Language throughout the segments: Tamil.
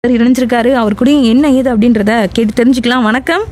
சார் இணைஞ்சிருக்காரு அவர் கூட என்ன ஏது அப்படின்றத கேட்டு தெரிஞ்சுக்கலாம் வணக்கம்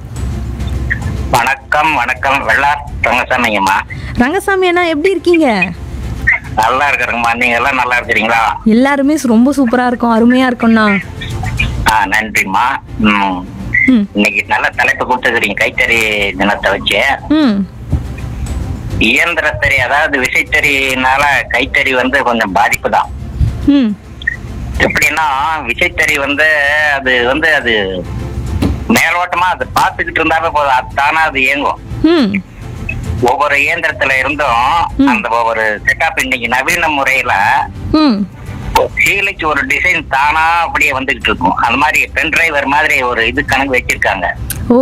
வணக்கம் வணக்கம் வெள்ளார் ரங்கசாமிங்கம்மா ரங்கசாமி அண்ணா எப்படி இருக்கீங்க நல்லா இருக்கிறேங்கம்மா நீங்க எல்லாம் நல்லா இருக்கிறீங்களா எல்லாருமே ரொம்ப சூப்பரா இருக்கும் அருமையா இருக்கும்ண்ணா ஆ நன்றிம்மா ம் ம் இன்னைக்கு நல்ல தலைப்பு கொடுத்துக்கிறீங்க கைத்தறி தினத்தை வச்சு ம் இயந்திரத்தறி அதாவது விசைத்தறினால கைத்தறி வந்து கொஞ்சம் பாதிப்பு தான் ம் எப்படின்னா விசைத்தறி வந்து அது வந்து அது மேலோட்டமா அது பார்த்துக்கிட்டு இருந்தாவே போதும் அது தானா அது இயங்கும் ம் ஒவ்வொரு இயந்திரத்துல இருந்தும் ம். அந்த ஒவ்வொரு செட்டப் இன்னைக்கு நவீன முறையில ம் சீலைக்கு ஒரு டிசைன் தானா அப்படியே வந்துகிட்டு இருக்கும் அந்த மாதிரி பென் டிரைவர் மாதிரி ஒரு இது கணக்கு வச்சிருக்காங்க ஓ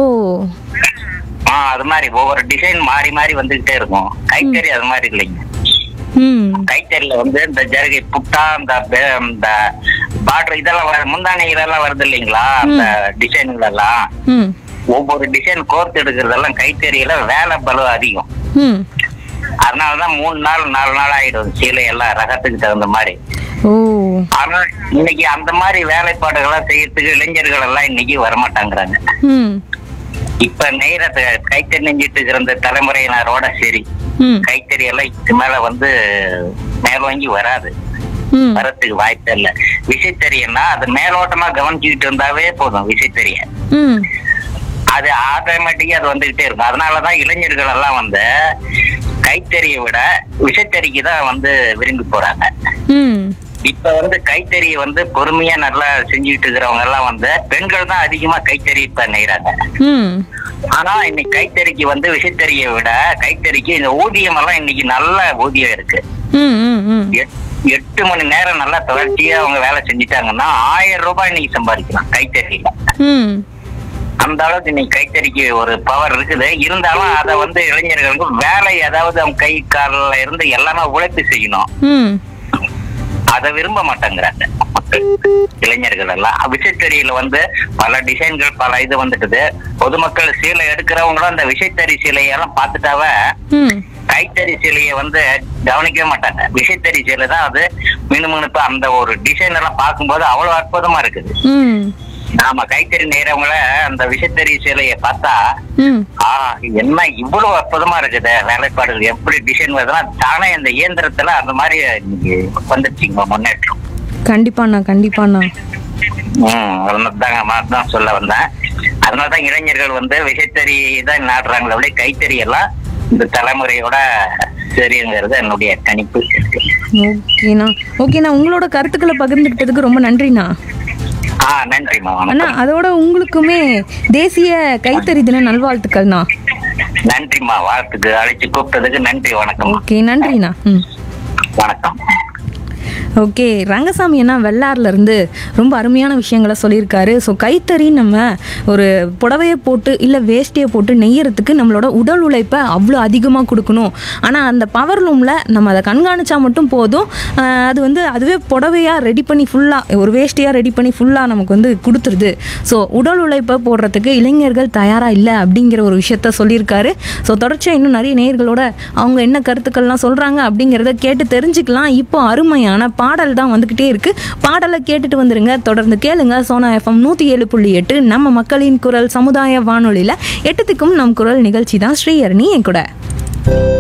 ஆ அது மாதிரி ஒவ்வொரு டிசைன் மாறி மாறி வந்துகிட்டே இருக்கும் கைத்தறி அது மாதிரி இல்லைங்க ம் கைத்தறியில வந்து இந்த ஜருகை புட்டா இந்த பெ- இந்த பார்டர் இதெல்லாம் வர முந்தானை இதெல்லாம் வருது இல்லைங்களா அந்த டிசைன்கள் எல்லாம் ம் ஒவ்வொரு டிசைன் கோர்த்து எடுக்கிறதெல்லாம் கைத்தறியில வேலை பலு அதிகம் ம் அதனாலதான் மூணு நாள் நாலு நாள் ஆயிடும் சீலை எல்லாம் ரகத்துக்கு தகுந்த மாதிரி ஓ ஆனா இன்னைக்கு அந்த மாதிரி வேலைப்பாடுகள்லாம் செய்யறதுக்கு இளைஞர்கள் எல்லாம் இன்னைக்கு வரமாட்டாங்கிறாங்க ம் இப்ப நெய்ற கைத்தறி நெஞ்சிட்டு இருக்கிற இந்த தலைமுறையினரோட சரி ம் கைத்தறி எல்லாம் இதுக்கு மேல வந்து மேலோங்கி வராது ம் வரத்துக்கு வாய்ப்பு இல்ல விசைத்தறியன்னா அது மேலோட்டமா கவனிச்சுக்கிட்டு இருந்தாவே போதும் விசைத்தறிய ம் அது ஆட்டோமேட்டிக்கா அது வந்துகிட்டே இருக்கும் அதனாலதான் இளைஞர்கள் எல்லாம் வந்து கைத்தறியை விட விசைத்தறிக்கு தான் வந்து விரும்பி போறாங்க ம் இப்ப வந்து கைத்தறி வந்து பொறுமையா நல்லா செஞ்சுட்டு இருக்கிறவங்க எல்லாம் வந்து பெண்கள் தான் அதிகமா கைத்தறி இப்ப நெய்றாங்க ம் ஆனா இன்னைக்கு கைத்தறிக்கு வந்து விசைத்தறியை விட கைத்தறிக்கு இந்த ஊதியம் எல்லாம் இன்னைக்கு நல்ல ஊதியம் இருக்கு ம் ம் ம் எட்- எட்டு மணி நேரம் நல்லா தொடர்ச்சியா அவங்க வேலை செஞ்சுட்டாங்கன்னா ஆயிரம் ரூபாய் இன்னைக்கு சம்பாதிக்கலாம் கைத்தறியில ம் அந்த அளவுக்கு இன்னைக்கு கைத்தறிக்கு ஒரு பவர் இருக்குது இருந்தாலும் அதை வந்து இளைஞர்களுக்கு வேலை ஏதாவது அவங்க கை காலில் இருந்து எல்லாமே உழைப்பு செய்யணும் ம் அதை விரும்ப மாட்டேங்கிறாங்க மக்கள் இளைஞர்கள் எல்லாம் விசைத்தறியில வந்து பல டிசைன்கள் பல இது வந்துட்டுது பொதுமக்கள் சீலை எடுக்கிறவங்களும் அந்த விசைத்தறி சீலையெல்லாம் பார்த்துட்டாவே ம் கைத்தறி சீலையை வந்து கவனிக்கவே மாட்டாங்க விசைத்தறி சீலை தான் அது மினுமினுப்பு அந்த ஒரு டிசைன் எல்லாம் பார்க்கும்போது அவ்வளவு அற்புதமா இருக்குது ம் நாம கைத்தறி நெய்றவங்கள அந்த விசைத்தறி சீலையை பார்த்தா ம் ஆ என்ன இவ்வளவு அற்புதமா இருக்குது வேலைப்பாடுகள் எப்படி டிசைன் வருதுன்னா தானே இந்த இயந்திரத்துல அந்த மாதிரி இன்னைக்கு வந்துருச்சுங்க முன்னேற்றம் கண்டிப்பாண்ணா கண்டிப்பாண்ணா ம் அதனாலதாங்க தான் சொல்ல வந்தேன் அதனாலதான் இளைஞர்கள் வந்து விசைத்தறி தான் நாடுறாங்களே அப்படியே கைத்தறி எல்லாம் இந்த தலைமுறையோட சரிங்கிறது என்னுடைய கணிப்பு இருக்கு ஓகேண்ணா ஓகேண்ணா உங்களோட கருத்துக்களை பகிர்ந்துக்கிட்டதுக்கு ரொம்ப நன்றிண்ணா ஆ நன்றிம்மா அண்ணா வணக்கம் அதோட உங்களுக்குமே தேசிய கைத்தறி தின நல்வாழ்த்துக்கள்ண்ணா நன்றிம்மா வாழ்த்துக்கு அழைச்சு கூப்பிட்டதுக்கு நன்றி வணக்கம் ஓகே நன்றிண்ணா ம் வணக்கம் ஓகே ரங்கசாமி அண்ணா வெள்ளாறுல இருந்து ரொம்ப அருமையான விஷயங்களை சொல்லியிருக்காரு ஸோ கைத்தறி நம்ம ஒரு புடவையை போட்டு இல்லை வேஷ்டியை போட்டு நெய்யறதுக்கு நம்மளோட உடல் உழைப்பை அவ்வளோ அதிகமாக கொடுக்கணும் ஆனால் அந்த பவர் லூமில் நம்ம அதை கண்காணிச்சா மட்டும் போதும் ஆஹ் அது வந்து அதுவே புடவையாக ரெடி பண்ணி ஃபுல்லாக ஒரு வேஷ்டியாக ரெடி பண்ணி ஃபுல்லாக நமக்கு வந்து கொடுத்துருது ஸோ உடல் உழைப்பை போடுறதுக்கு இளைஞர்கள் தயாராக இல்லை அப்படிங்கிற ஒரு விஷயத்த சொல்லியிருக்காரு ஸோ தொடர்ச்சியாக இன்னும் நிறைய நேயர்களோட அவங்க என்ன கருத்துக்கள்லாம் சொல்கிறாங்க அப்படிங்கிறத கேட்டு தெரிஞ்சுக்கலாம் இப்போ அருமையான பாடல் தான் வந்துக்கிட்டே இருக்கு பாடலை கேட்டுட்டு வந்துருங்க தொடர்ந்து கேளுங்க சோனா எஃப்எம் நூற்றி ஏழு புள்ளி எட்டு நம்ம மக்களின் குரல் சமுதாய வானொலியில் எட்டுத்துக்கும் நம் குரல் நிகழ்ச்சி தான் ஸ்ரீஹரணி என் கூட